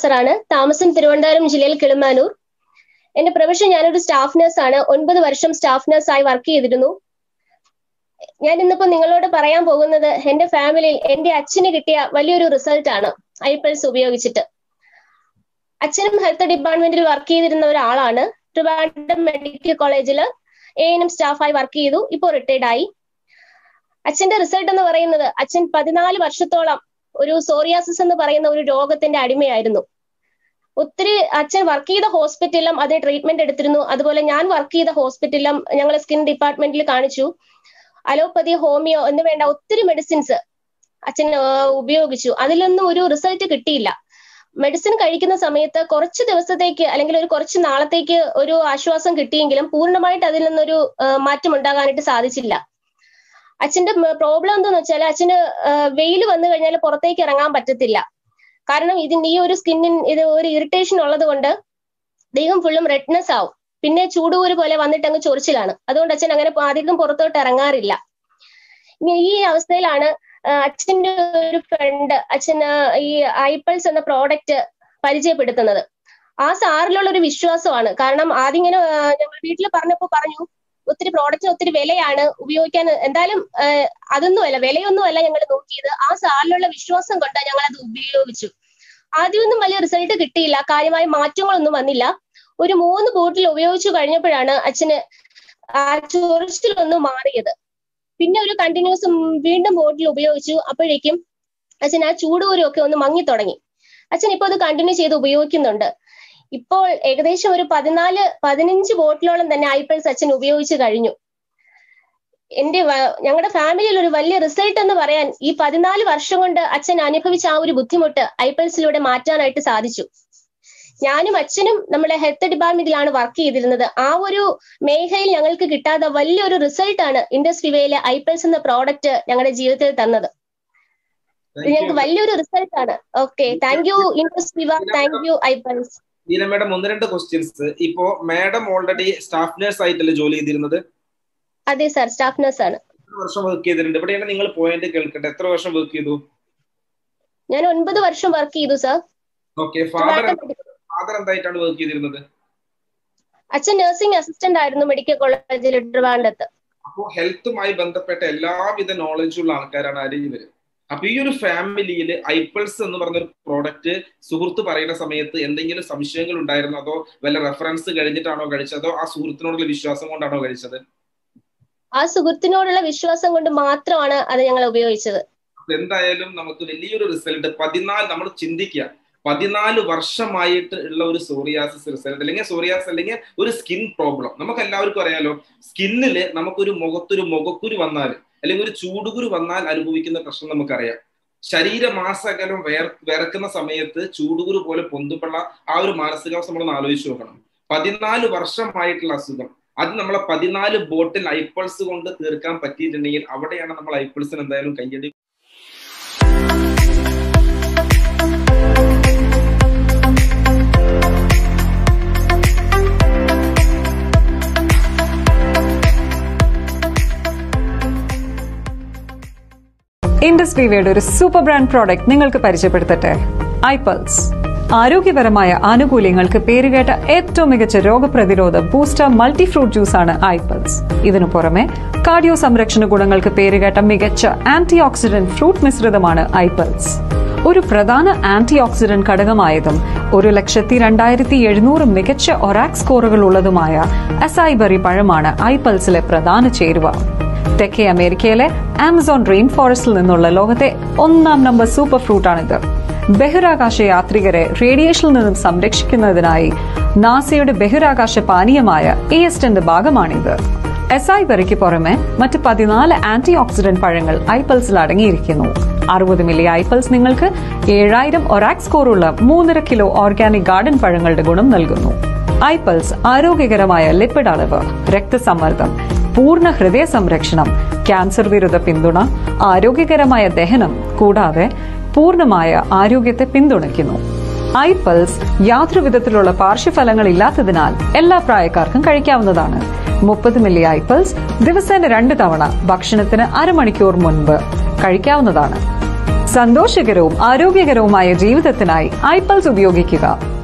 നാസറാണ് താമസം തിരുവനന്തപുരം ജില്ലയിൽ കിളിമാനൂർ എന്റെ പ്രൊഫഷൻ ഞാനൊരു സ്റ്റാഫ് നഴ്സ് ആണ് ഒൻപത് വർഷം സ്റ്റാഫ് നഴ്സായി വർക്ക് ചെയ്തിരുന്നു ഞാൻ ഇന്നിപ്പോ നിങ്ങളോട് പറയാൻ പോകുന്നത് എന്റെ ഫാമിലിയിൽ എന്റെ അച്ഛന് കിട്ടിയ വലിയൊരു റിസൾട്ട് ആണ് ഐപൾസ് ഉപയോഗിച്ചിട്ട് അച്ഛനും ഹെൽത്ത് ഡിപ്പാർട്ട്മെന്റിൽ വർക്ക് ചെയ്തിരുന്ന ഒരാളാണ് ട്രിവാൻഡ്രം മെഡിക്കൽ കോളേജിൽ എ എൻ എം സ്റ്റാഫായി വർക്ക് ചെയ്തു ഇപ്പോൾ റിട്ടയർഡ് ആയി അച്ഛന്റെ റിസൾട്ട് എന്ന് പറയുന്നത് അച്ഛൻ പതിനാല് വർഷത്തോളം ഒരു സോറിയാസിസ് എന്ന് പറയുന്ന ഒരു രോഗത്തിന്റെ അടിമയായിരുന്നു ഒത്തിരി അച്ഛൻ വർക്ക് ചെയ്ത ഹോസ്പിറ്റലിലും അതേ ട്രീറ്റ്മെന്റ് എടുത്തിരുന്നു അതുപോലെ ഞാൻ വർക്ക് ചെയ്ത ഹോസ്പിറ്റലിലും ഞങ്ങൾ സ്കിൻ ഡിപ്പാർട്ട്മെന്റിൽ കാണിച്ചു അലോപ്പതി ഹോമിയോ എന്ന് വേണ്ട ഒത്തിരി മെഡിസിൻസ് അച്ഛൻ ഉപയോഗിച്ചു അതിലൊന്നും ഒരു റിസൾട്ട് കിട്ടിയില്ല മെഡിസിൻ കഴിക്കുന്ന സമയത്ത് കുറച്ച് ദിവസത്തേക്ക് അല്ലെങ്കിൽ ഒരു കുറച്ച് നാളത്തേക്ക് ഒരു ആശ്വാസം കിട്ടിയെങ്കിലും പൂർണ്ണമായിട്ട് അതിൽ നിന്നൊരു മാറ്റം ഉണ്ടാകാനായിട്ട് സാധിച്ചില്ല അച്ഛന്റെ പ്രോബ്ലം എന്താന്ന് വെച്ചാൽ അച്ഛന് വെയിൽ വന്നു കഴിഞ്ഞാൽ പുറത്തേക്ക് ഇറങ്ങാൻ പറ്റത്തില്ല കാരണം ഇതിന് ഈ ഒരു സ്കിന്നിൻ ഇത് ഒരു ഇറിറ്റേഷൻ ഉള്ളത് കൊണ്ട് ദേഹം ഫുള്ളും റെഡ്നെസ് ആവും പിന്നെ ചൂടുകൂര് പോലെ വന്നിട്ട് അങ്ങ് ചൊറിച്ചിലാണ് അതുകൊണ്ട് അച്ഛൻ അങ്ങനെ അധികം പുറത്തോട്ട് ഇറങ്ങാറില്ല ഇനി ഈ അവസ്ഥയിലാണ് അച്ഛന്റെ ഒരു ഫ്രണ്ട് അച്ഛന് ഈ ഐപ്പൾസ് എന്ന പ്രോഡക്റ്റ് പരിചയപ്പെടുത്തുന്നത് ആ സാറിലുള്ള ഒരു വിശ്വാസമാണ് കാരണം ആദ്യം ഇങ്ങനെ ഞങ്ങൾ വീട്ടിൽ പറഞ്ഞപ്പോ പറഞ്ഞു ഒത്തിരി പ്രോഡക്റ്റിന് ഒത്തിരി വിലയാണ് ഉപയോഗിക്കാൻ എന്തായാലും അതൊന്നുമല്ല വിലയൊന്നുമല്ല ഞങ്ങൾ നോക്കിയത് ആ സാറിലുള്ള വിശ്വാസം കൊണ്ട് ഞങ്ങൾ അത് ഉപയോഗിച്ചു ആദ്യമൊന്നും വലിയ റിസൾട്ട് കിട്ടിയില്ല കാര്യമായ മാറ്റങ്ങളൊന്നും വന്നില്ല ഒരു മൂന്ന് ബോട്ടിൽ ഉപയോഗിച്ചു കഴിഞ്ഞപ്പോഴാണ് അച്ഛന് ആ ചൊറിച്ചിലൊന്നും മാറിയത് പിന്നെ ഒരു കണ്ടിന്യൂസ് വീണ്ടും ബോട്ടിൽ ഉപയോഗിച്ചു അപ്പോഴേക്കും അച്ഛൻ ആ ചൂടുകൂരും ഒക്കെ ഒന്ന് മങ്ങി തുടങ്ങി അച്ഛൻ ഇപ്പൊ അത് കണ്ടിന്യൂ ചെയ്ത് ഉപയോഗിക്കുന്നുണ്ട് ഇപ്പോൾ ഏകദേശം ഒരു പതിനാല് പതിനഞ്ച് ബോട്ടിലോളം തന്നെ ഐപ്പിൾസ് അച്ഛൻ ഉപയോഗിച്ചു കഴിഞ്ഞു എന്റെ ഞങ്ങളുടെ ഫാമിലിയിൽ ഒരു വലിയ റിസൾട്ട് എന്ന് പറയാൻ ഈ പതിനാല് വർഷം കൊണ്ട് അച്ഛൻ അനുഭവിച്ച ആ ഒരു ബുദ്ധിമുട്ട് ഐപ്പിൾസിലൂടെ മാറ്റാനായിട്ട് സാധിച്ചു ഞാനും അച്ഛനും നമ്മുടെ ഹെൽത്ത് ഡിപ്പാർട്ട്മെന്റിലാണ് വർക്ക് ചെയ്തിരുന്നത് ആ ഒരു മേഖലയിൽ ഞങ്ങൾക്ക് കിട്ടാത്ത വലിയൊരു റിസൾട്ട് ആണ് ഇൻഡസ്ട്രിവയിലെ ഐപ്പിൾസ് എന്ന പ്രോഡക്റ്റ് ഞങ്ങളുടെ ജീവിതത്തിൽ തന്നത് ഞങ്ങൾക്ക് വലിയൊരു റിസൾട്ട് ആണ് ഓക്കെ താങ്ക് യു ഇൻഡസ്ട്രിവ താങ്ക് യു ഐപ്പിൾസ് നീന മാഡം ഒന്ന് രണ്ട് ക്വസ്റ്റ്യൻസ് ഇപ്പോ മാഡം ഓൾറെഡി സ്റ്റാഫ് നഴ്സ് ആയിട്ടല്ലേ ജോലി ചെയ്തിരുന്നത് അതെ സാർ സ്റ്റാഫ് നഴ്സ് ആണ് എത്ര വർഷം വർക്ക് ചെയ്തിട്ടുണ്ട് ഇവിടെയാണ് നിങ്ങൾ പോയിന്റ് കേൾക്കട്ടെ എത്ര വർഷം വർക്ക് ചെയ്തു ഞാൻ ഒൻപത് വർഷം വർക്ക് ചെയ്തു സാർ ഓക്കെ ഫാദർ ഫാദർ എന്തായിട്ടാണ് വർക്ക് ചെയ്തിരുന്നത് അച്ഛൻ നഴ്സിംഗ് അസിസ്റ്റന്റ് ആയിരുന്നു മെഡിക്കൽ കോളേജിൽ ട്രിവാൻഡത്ത് അപ്പോൾ ഹെൽത്തുമായി ബന്ധപ്പെട്ട എല്ലാവിധ നോളജുള്ള ആൾക്കാരാണ് ആര് ഇവര് അപ്പൊ ഈ ഒരു ഫാമിലിയിൽ ഐപ്പിൾസ് എന്ന് പറഞ്ഞ ഒരു പ്രോഡക്റ്റ് സുഹൃത്ത് പറയുന്ന സമയത്ത് എന്തെങ്കിലും സംശയങ്ങൾ ഉണ്ടായിരുന്നോ അതോ വല്ല റെഫറൻസ് കഴിഞ്ഞിട്ടാണോ കഴിച്ചത് അതോ ആ സുഹൃത്തിനോടുള്ള വിശ്വാസം കൊണ്ടാണോ കഴിച്ചത് ആ സുഹൃത്തിനോടുള്ള വിശ്വാസം കൊണ്ട് മാത്രമാണ് അത് ഞങ്ങൾ ഉപയോഗിച്ചത് എന്തായാലും നമുക്ക് വലിയൊരു റിസൾട്ട് പതിനാല് നമ്മൾ ചിന്തിക്കുക പതിനാല് വർഷമായിട്ട് ഉള്ള ഒരു സോറിയാസിസ് റിസൾട്ട് അല്ലെങ്കിൽ സോറിയാസ് അല്ലെങ്കിൽ ഒരു സ്കിൻ പ്രോബ്ലം നമുക്ക് എല്ലാവർക്കും അറിയാലോ സ്കിന്നില് നമുക്കൊരു മുഖത്തൊരു മുഖക്കുരു വന്നാൽ അല്ലെങ്കിൽ ഒരു ചൂടുകുരു വന്നാൽ അനുഭവിക്കുന്ന പ്രശ്നം നമുക്കറിയാം ശരീരമാസകലം വേർ വിറക്കുന്ന സമയത്ത് ചൂടുകുരു പോലെ പൊന്തുപ്പുള്ള ആ ഒരു മാനസികാവസ്ഥ നമ്മളൊന്ന് ആലോചിച്ച് നോക്കണം പതിനാല് വർഷമായിട്ടുള്ള അസുഖം അത് നമ്മളെ പതിനാല് ബോട്ടിൽ ഐപ്പിൾസ് കൊണ്ട് തീർക്കാൻ പറ്റിയിട്ടുണ്ടെങ്കിൽ അവിടെയാണ് നമ്മൾ ഐപ്പിൾസിന് എന്തായാലും കയ്യടി ഇൻഡസ്ട്രിവയുടെ ഒരു സൂപ്പർ ബ്രാൻഡ് പ്രോഡക്റ്റ് നിങ്ങൾക്ക് പരിചയപ്പെടുത്തട്ടെ ഐപൾസ് ആരോഗ്യപരമായ ആനുകൂല്യങ്ങൾക്ക് പേരുകേട്ട ഏറ്റവും മികച്ച രോഗപ്രതിരോധ ബൂസ്റ്റർ മൾട്ടി ഫ്രൂട്ട് ജ്യൂസ് ആണ് ഐപൾസ് ഇതിനു പുറമെ കാർഡിയോ സംരക്ഷണ ഗുണങ്ങൾക്ക് പേരുകേട്ട മികച്ച ആന്റി ഓക്സിഡന്റ് ഫ്രൂട്ട് മിശ്രിതമാണ് ഐപൾസ് ഒരു പ്രധാന ആന്റി ഓക്സിഡന്റ് ഘടകമായതും ഒരു ലക്ഷത്തി രണ്ടായിരത്തി എഴുന്നൂറ് മികച്ച ഒറാക് സ്കോറുകൾ ഉള്ളതുമായ അസൈബറി പഴമാണ് ഐപൾസിലെ പ്രധാന ചേരുവ തെക്കേ അമേരിക്കയിലെ ആമസോൺ റെയിൻ ഫോറസ്റ്റിൽ നിന്നുള്ള ലോകത്തെ ഒന്നാം നമ്പർ സൂപ്പർ ഫ്രൂട്ടാണിത് ബഹിരാകാശ യാത്രികരെ റേഡിയേഷനിൽ നിന്നും സംരക്ഷിക്കുന്നതിനായി നാസയുടെ ബഹിരാകാശ പാനീയമായ ഇഎസ്റ്റിന്റെ ഭാഗമാണിത് എസൈബറിക്ക് പുറമെ മറ്റ് പതിനാല് ആന്റി ഓക്സിഡന്റ് പഴങ്ങൾ ഐപ്പൽസിൽ അടങ്ങിയിരിക്കുന്നു അറുപത് മില്ലി ഐപ്പൽസ് നിങ്ങൾക്ക് ഏഴായിരം ഒറാക് സ്കോറുള്ള മൂന്നര കിലോ ഓർഗാനിക് ഗാർഡൻ പഴങ്ങളുടെ ഗുണം നൽകുന്നു ഐപ്പൽസ് ആരോഗ്യകരമായ ലിപ്പിഡ് അളവ് രക്തസമ്മർദ്ദം പൂർണ്ണ ഹൃദയ സംരക്ഷണം ക്യാൻസർ വിരുദ്ധ പിന്തുണ ആരോഗ്യകരമായ ദഹനം കൂടാതെ പൂർണ്ണമായ ആരോഗ്യത്തെ പിന്തുണയ്ക്കുന്നു ഐപ്പൽസ് യാതൊരു വിധത്തിലുള്ള പാർശ്വഫലങ്ങൾ ഇല്ലാത്തതിനാൽ എല്ലാ പ്രായക്കാർക്കും കഴിക്കാവുന്നതാണ് മുപ്പത് മില്ലി ഐപ്പൽസ് ദിവസേന രണ്ട് തവണ ഭക്ഷണത്തിന് അരമണിക്കൂർ മുൻപ് കഴിക്കാവുന്നതാണ് സന്തോഷകരവും ആരോഗ്യകരവുമായ ജീവിതത്തിനായി ഐപ്പൽസ് ഉപയോഗിക്കുക